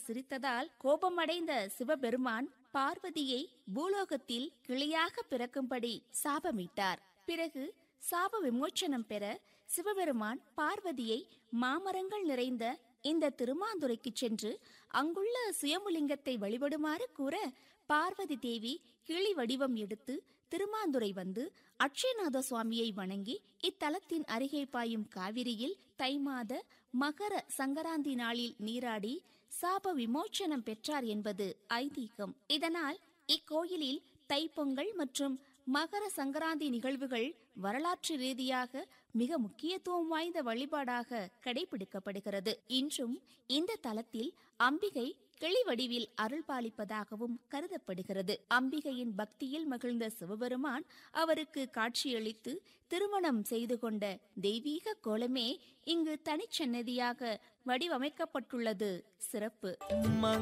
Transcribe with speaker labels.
Speaker 1: சிரித்ததால் கோபமடைந்த சிவபெருமான் பார்வதியை பூலோகத்தில் கிளியாக பிறக்கும்படி சாபமிட்டார் பிறகு சாப விமோச்சனம் பெற சிவபெருமான் பார்வதியை மாமரங்கள் நிறைந்த இந்த திருமாந்துரைக்கு சென்று அங்குள்ள சுயமுலிங்கத்தை வழிபடுமாறு கூற பார்வதி தேவி கிளி வடிவம் எடுத்து திருமாந்துரை வந்து அக்ஷயநாத சுவாமியை வணங்கி இத்தலத்தின் அருகே பாயும் காவிரியில் தை மாத மகர சங்கராந்தி நாளில் நீராடி சாப விமோச்சனம் பெற்றார் என்பது ஐதீகம் இதனால் இக்கோயிலில் தைப்பொங்கல் மற்றும் மகர சங்கராந்தி நிகழ்வுகள் வரலாற்று ரீதியாக மிக முக்கியத்துவம் வாய்ந்த வழிபாடாக கடைபிடிக்கப்படுகிறது இன்றும் இந்த தலத்தில் அம்பிகை கிளி வடிவில் அருள் பாலிப்பதாகவும் கருதப்படுகிறது அம்பிகையின் பக்தியில் மகிழ்ந்த சிவபெருமான் அவருக்கு காட்சியளித்து திருமணம் செய்து கொண்ட தெய்வீக கோலமே இங்கு தனிச்சன்னதியாக வடிவமைக்கப்பட்டுள்ளது சிறப்பு